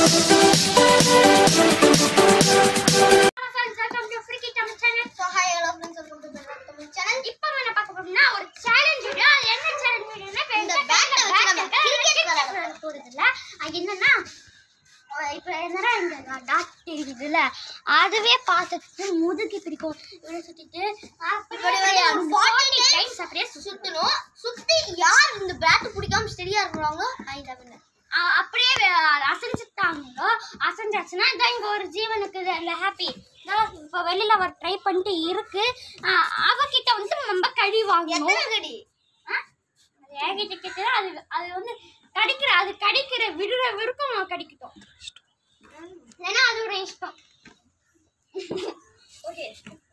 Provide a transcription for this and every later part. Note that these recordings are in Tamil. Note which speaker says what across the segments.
Speaker 1: இப்போ என்ன பார்க்க போறோம்னா ஒரு சேலஞ்ச் வீடியோ அது என்ன சேலஞ்ச் வீடியோனா
Speaker 2: இந்த bat அ வச்சு நம்ம cricket விளையாட
Speaker 1: போறதுல அது என்னன்னா அஹ் இப்ப என்னடா இந்த டாட் தெரியுதுல அதுவே பார்த்துட்டு முதுகு பிடிக்கும் இப்படி சுத்திட்டு
Speaker 2: இப்படி விளையாடணும். 40
Speaker 1: டைம்ஸ் அப்படியே சுத்து
Speaker 2: சுத்தணும் சுத்தி யார் இந்த பேட் பிடிக்காம ஸ்டெடியா இருக்கிறாங்க ஐ லெவன்
Speaker 1: அ- அப்படியே வே- அசைஞ்சுட்டாங்களோ அசைஞ்சாச்சுன்னா இதான் இங்க ஒரு ஜீவனுக்கு இல்லை ஹாப்பி இப்போ வெளியில அவர் ட்ரை பண்ணிட்டு இருக்கு அஹ் அவகிட்ட வந்து நம்ம கழி வாங்கணும்
Speaker 2: எத்தனை கடி
Speaker 1: ஏகிட்ட கிட்ட அது அது வந்து கடிக்கிற அது கடிக்கிற விடுற விருப்பம் கடிக்கட்டும் ஏன்னா அதோட இஷ்டம் ஓகே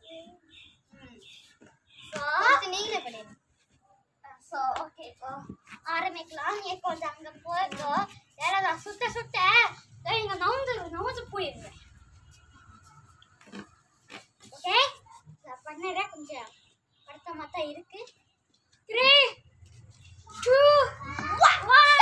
Speaker 2: அடுத்து நீங்களே பண்ணிடுங்க
Speaker 1: ஸோ ஓகே இப்போ ஆரம்பிக்கலாம் நீ கொஞ்சம் அங்கே போயிருக்கோ யாராவது சுத்த சுத்த இங்கே நவுந்து நவுந்து போயிருங்க ஓகே நான் பண்ணுறேன் கொஞ்சம் படுத்தமாக தான் இருக்கு த்ரீ டூ ஒன்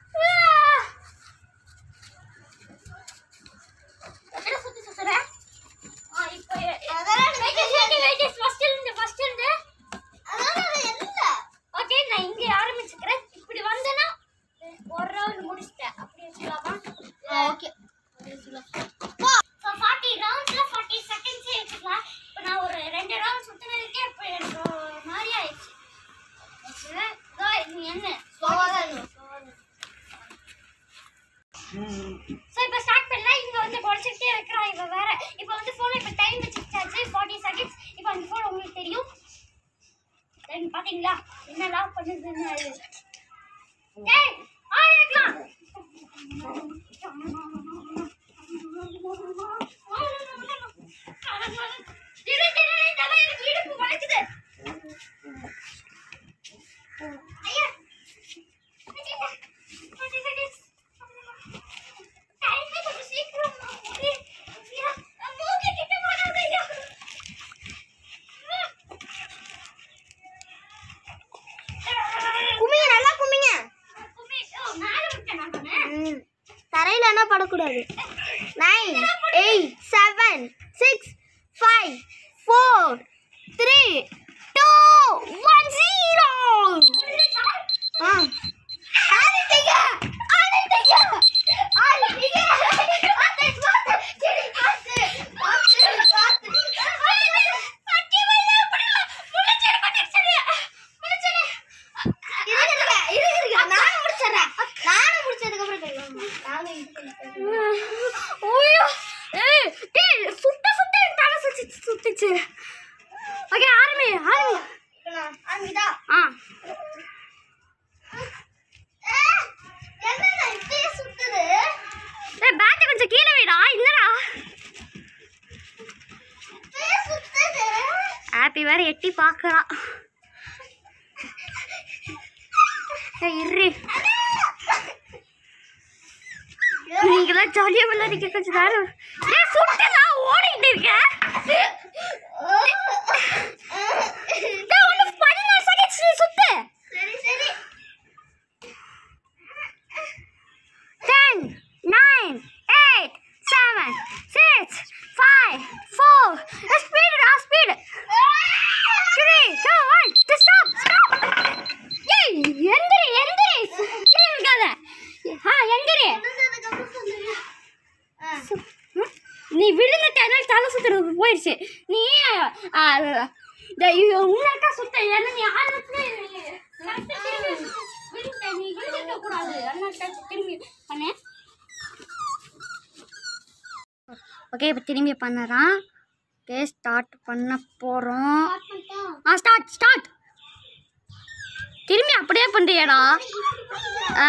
Speaker 1: எத்தனை சுத்தி சுத்துறேன் ஆ இப்போ
Speaker 2: அதெல்லாம்
Speaker 1: வெயிட் வெயிட் வெயிட் ஃபர்ஸ்ட் இருந்து ஃபர்ஸ்ட் இருந்து
Speaker 2: அதெல்லாம் இல்ல
Speaker 1: ஓகே நான் இங்கே ஆரம்பிச்சுக்கிறேன் இப்படி வந்தேன்னா ஒரு ரவுண்ட் முடிச்சிட்டேன் அப்படி வச்சுக்கலாமா
Speaker 2: ஓகே
Speaker 1: ஸோ ஃபார்ட்டி ரவுண்ட்ஸில் ஃபார்ட்டி செகண்ட்ஸே வச்சுக்கலாம் இப்போ நான் ஒரு ரெண்டு ரவுண்ட் சுற்றினதுக்கே இப்போ எனக்கு ஒரு மாதிரி ஆயிடுச்சு ஓகே இதோ இது என்ன
Speaker 2: ஸ்லோவா தான் இருக்கும்.
Speaker 1: ஸோ இப்போ ஸ்டார்ட் பண்ணலாம் இங்கே வந்து குறைச்சிக்கிட்டே இருக்கிறா இவ வேற இப்போ வந்து ஃபோனில் இப்போ டைம் வச்சுக்கிட்டாச்சு ஃபார்ட்டி செகண்ட்ஸ் இப்போ அந்த ஃபோன் உங்களுக்கு தெரியும் Then பாத்தீங்களா என்னெல்லாம் பண்ணுதுன்னு அது. ஏய் ஆரம்பிக்கலாம் இரு, இரு, இதெல்லாம் எனக்கு இடுப்பு வலிக்குது. ஐயா. Forty seconds. Time கொஞ்சம் சீக்கிரம் ஐயா, ஐயா, மூக்கு கிட்ட போடாத, ஐயா.
Speaker 2: குமிங்க நல்லா குமிங்க
Speaker 1: கும்மி, ஓ, மேல விட்டேனா நானு?
Speaker 2: ம். தரையில என்ன படக்கூடாது nine eight seven six five four three two one zero ஆ ஆடிட்டீங்க ஆடிட்டீங்க ஆடிட்டீங்க பாத்து பாத்து சரி பாத்து பாத்து பாத்து இருங்க இருங்க இருங்க நானும் முடிச்சிடுறேன் நானும் முடிச்சதுக்கு அப்புறம் கைவாங்க. நானும் இது பண்ணிக்கிறேன்.
Speaker 1: ஐயோ ஏய் டேய் சுத்த சுத்த என் தலை சுத்தி சுத்திச்சு ஓகே ஆரம்பி ஆரம்பி
Speaker 2: இப்ப நான் ஆரம்பிதா
Speaker 1: ஆ
Speaker 2: என்னடா இப்படியே சுத்துது
Speaker 1: ஏய் பேட்டை கொஞ்சம் கீழே வைடா இல்லடா
Speaker 2: இப்படியே சுத்துது
Speaker 1: ஹாப்பி வேற எட்டி பார்க்கறான் ஏய் இரு நீங்களாம் ஜாலியாக விளையாடிக்க கொஞ்சம் நேரம் ஏய் சுட்டு நான் ஓடிக்கிட்டு இருக்கேன் டேய் ஒன்று பதினாலு செகண்ட்ஸ் நீ சுத்து
Speaker 2: சரி சரி
Speaker 1: Ten, nine, eight, seven, six, five, four. Uh, Speed, ah, speed. Three, two, one. Just stop, stop. ஏய் எந்திரி எந்திரி கீழே இருக்காத ஆ எந்திரி
Speaker 2: விழுந்ததுக்கு அப்புறம் சொல்லுங்க ஆ
Speaker 1: ம், நீ விழுந்துட்டனால தலை சுத்துறது போயிடுச்சு நீ ஆ, இந்த இது உன்னாக்கா சுத்த ஏன்னா நீ ஆரம்பத்துல correct ஆ திரும்பி விழுந்த நீ விழுந்திருக்க கூடாது அதனால திரும்பி பண்ணு ஓகே இப்போ திரும்பி பண்ணுறான் ஓகே ஸ்டார்ட் பண்ண போகிறோம் ஆ ஸ்டார்ட் ஸ்டார்ட் திரும்பி அப்படியே பண்ணுறியாடா ஆ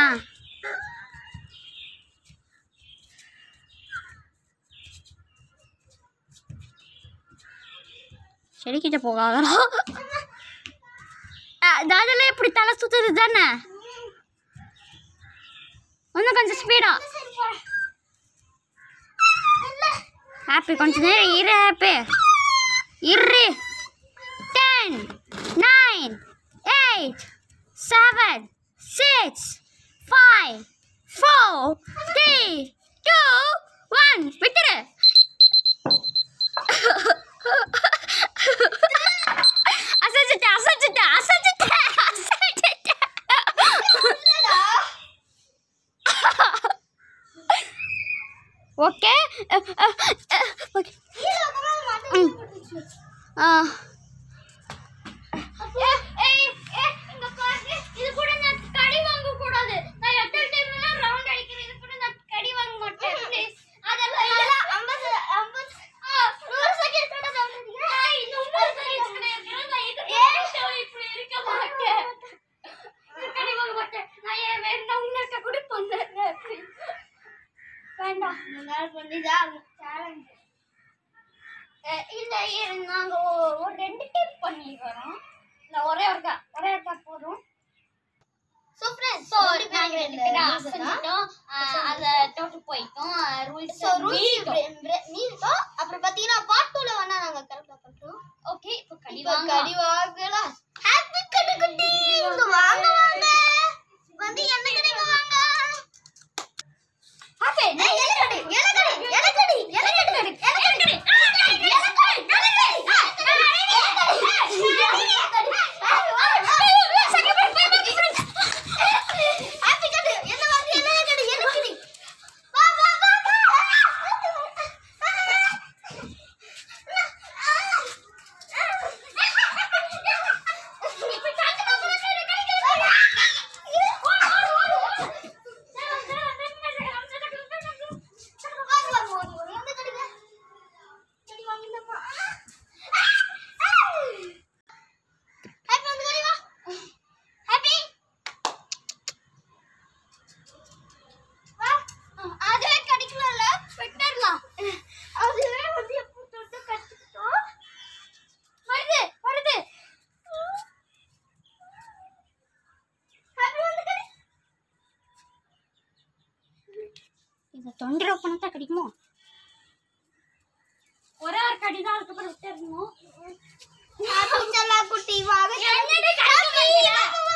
Speaker 1: செடிக்கிட்ட போகாதடா அதில் இப்படி தலை சுத்துது தானே இன்னும் கொஞ்சம் ஸ்பீடா ஹாப்பி கொஞ்ச நேரம் இரு ஹாப்பி இரு ten nine eight seven six five four three two okay okay
Speaker 2: கீழே உட்கார்ந்து மாட்டேன் போட்டுச்சு.
Speaker 1: ஆ இங்க பாருங்க இது கூட நான் கடி வாங்க கூடாது நான் எத்தனை டைம் எல்லாம் ரவுண்ட் அடிக்கிறேன் இது கூட நான் கடி வாங்க மாட்டேன் ப்ளீஸ் அதெல்லாம் இல்ல
Speaker 2: அதெல்லாம் ஐம்பது ஐம்பது நூறு செகண்ட் கூட தான் வந்தீங்க.
Speaker 1: நான் இன்னும் நூறு seconds கூட இருக்கிறேன். நான் இது கூட இப்படி இருக்க மாட்டேன். இது கடி வாங்க மாட்டேன். நான் ஏன் வேண்டாம் உன்கிட்ட கூட பண்ணேன். வேண்டாம்
Speaker 2: இந்த நாள் பண்ணிதான் சேலஞ்ச்
Speaker 1: அஹ் இல்ல இரு, நாங்க ஒ- ஒரு ரெண்டு டைம் பண்ணி வரோம் இல்ல ஒரே ஒருக்கா ஒரே ஒருக்கா போதும்
Speaker 2: ஸோ ஃப்ரெண்ட்ஸ்
Speaker 1: ஸோ நாங்க ரெண்டு பேரும் செஞ்சுட்டோம் அஹ் அத தோட்டு போயிட்டோம் ரூல்ஸ்
Speaker 2: ஸோ ரூல்ஸ் மீறிட்டோம் அப்புறம் பார்த்தீங்கன்னா பார்ட் டூல வேணா நாங்கள் கரெக்டாக பண்ணுறோம்
Speaker 1: ஓகே இப்போ கடி
Speaker 2: இப்போ
Speaker 1: வாங்க
Speaker 2: கடி வாங்கலாம் ஹாப்பி கடி குட்டி இங்க வாங்க வாங்க வந்து என்ன கடைக்கு வாங்க
Speaker 1: ஹாப்பி
Speaker 2: ஏய், எலக்கடி, எலக்கடி, எலக்கடி, எலக்கடி, எலக்கடி, ஹாப்பி கடி, என்ன வாங்க, எலக்கடி, எலக்கடி. வா, வா, வா, வா. வாங்க, வாங்க, வாங்க, வாங்க. எந்த கடைக்கு? கடி வாங்கிட்டோமா? ஹாப்பி வந்து கடி வா. ஹாப்பி வா. அதுவே கிடைக்கலல்ல விட்டுடலாம் அதுவே வந்து எப்போ தொட்டு கட்டிக்கிட்டோம் வருது வருது ஹாப்பி வந்து கடி
Speaker 1: இதை தொந்தரவு பண்ணா தான் கிடைக்குமோ ஒரே ஒரு கடி தான் அதுக்கப்புறம் விட்டுறணும்
Speaker 2: ஹாப்பி செல்லா குட்டி வாங்க
Speaker 1: என்னடி கடி வாங்கியா?